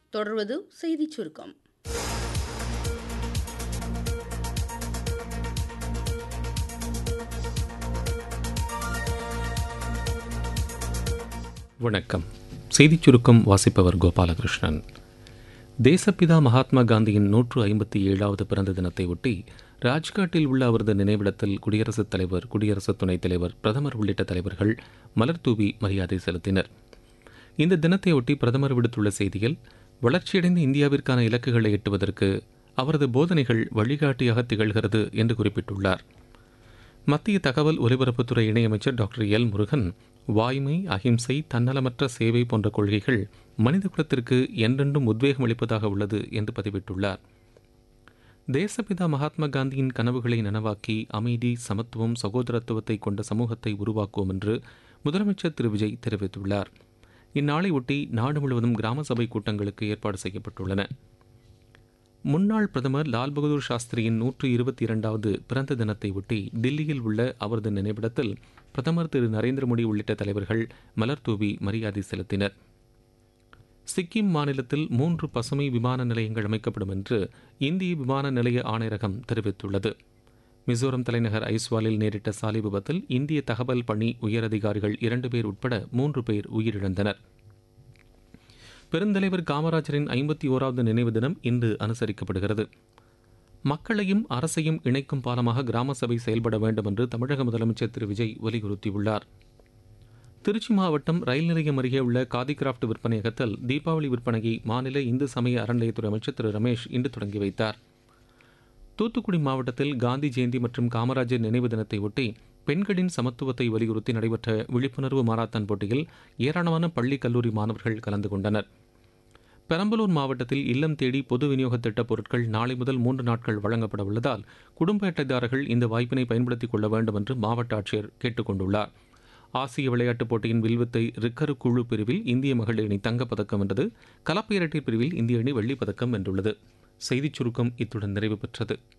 தொடர்வது செய்திச் சுருக்கம் வணக்கம் செய்திச் சுருக்கம் வாசிப்பவர் கோபாலகிருஷ்ணன் தேசப்பிதா மகாத்மா காந்தியின் நூற்று ஐம்பத்தி ஏழாவது பிறந்த தினத்தை ஒட்டி ராஜ்காட்டில் உள்ள அவரது நினைவிடத்தில் குடியரசுத் தலைவர் குடியரசு துணைத் தலைவர் பிரதமர் உள்ளிட்ட தலைவர்கள் மலர்தூவி மரியாதை செலுத்தினர் இந்த தினத்தையொட்டி பிரதமர் விடுத்துள்ள செய்தியில் வளர்ச்சியடைந்த இந்தியாவிற்கான இலக்குகளை எட்டுவதற்கு அவரது போதனைகள் வழிகாட்டியாக திகழ்கிறது என்று குறிப்பிட்டுள்ளார் மத்திய தகவல் ஒலிபரப்புத்துறை இணையமைச்சர் டாக்டர் எல் முருகன் வாய்மை அகிம்சை தன்னலமற்ற சேவை போன்ற கொள்கைகள் மனித குலத்திற்கு என்றென்றும் உத்வேகம் அளிப்பதாக உள்ளது என்று பதிவிட்டுள்ளார் தேசப்பிதா மகாத்மா காந்தியின் கனவுகளை நனவாக்கி அமைதி சமத்துவம் சகோதரத்துவத்தை கொண்ட சமூகத்தை உருவாக்குவோம் என்று முதலமைச்சர் திரு விஜய் தெரிவித்துள்ளார் இந்நாளை ஒட்டி நாடு முழுவதும் கிராம சபை கூட்டங்களுக்கு ஏற்பாடு செய்யப்பட்டுள்ளன முன்னாள் பிரதமர் லால் பகதூர் சாஸ்திரியின் நூற்று இருபத்தி இரண்டாவது பிறந்த தினத்தை ஒட்டி தில்லியில் உள்ள அவரது நினைவிடத்தில் பிரதமர் திரு நரேந்திர மோடி உள்ளிட்ட தலைவர்கள் மலர்தூவி மரியாதை செலுத்தினர் சிக்கிம் மாநிலத்தில் மூன்று பசுமை விமான நிலையங்கள் அமைக்கப்படும் என்று இந்திய விமான நிலைய ஆணையரகம் தெரிவித்துள்ளது மிசோரம் தலைநகர் ஐஸ்வாலில் நேரிட்ட சாலை விபத்தில் இந்திய தகவல் பணி உயரதிகாரிகள் இரண்டு பேர் உட்பட மூன்று பேர் உயிரிழந்தனர் பெருந்தலைவர் காமராஜரின் ஐம்பத்தி ஓராவது நினைவு தினம் இன்று அனுசரிக்கப்படுகிறது மக்களையும் அரசையும் இணைக்கும் பாலமாக கிராம சபை செயல்பட வேண்டும் என்று தமிழக முதலமைச்சர் திரு விஜய் வலியுறுத்தியுள்ளார் திருச்சி மாவட்டம் ரயில் நிலையம் அருகே உள்ள காதி கிராப்ட் விற்பனையகத்தில் தீபாவளி விற்பனையை மாநில இந்து சமய அறநிலையத்துறை அமைச்சர் திரு ரமேஷ் இன்று தொடங்கி வைத்தார் தூத்துக்குடி மாவட்டத்தில் காந்தி ஜெயந்தி மற்றும் காமராஜர் நினைவு தினத்தை ஒட்டி பெண்களின் சமத்துவத்தை வலியுறுத்தி நடைபெற்ற விழிப்புணர்வு மாரத்தான் போட்டியில் ஏராளமான பள்ளி கல்லூரி மாணவர்கள் கலந்து கொண்டனர் பெரம்பலூர் மாவட்டத்தில் இல்லம் தேடி பொது விநியோக திட்டப் பொருட்கள் நாளை முதல் மூன்று நாட்கள் வழங்கப்பட உள்ளதால் குடும்ப அட்டைதாரர்கள் இந்த வாய்ப்பினை பயன்படுத்திக் கொள்ள வேண்டும் என்று மாவட்ட ஆட்சியர் கேட்டுக் கொண்டுள்ளார் ஆசிய விளையாட்டுப் போட்டியின் வில்வித்தை ரிக்கரு குழு பிரிவில் இந்திய மகளிர் அணி தங்கப்பதக்கம் வென்றது கலப்பு இரட்டை பிரிவில் இந்திய அணி வெள்ளிப் பதக்கம் வென்றுள்ளது செய்திச் சுருக்கம் இத்துடன் நிறைவு பெற்றது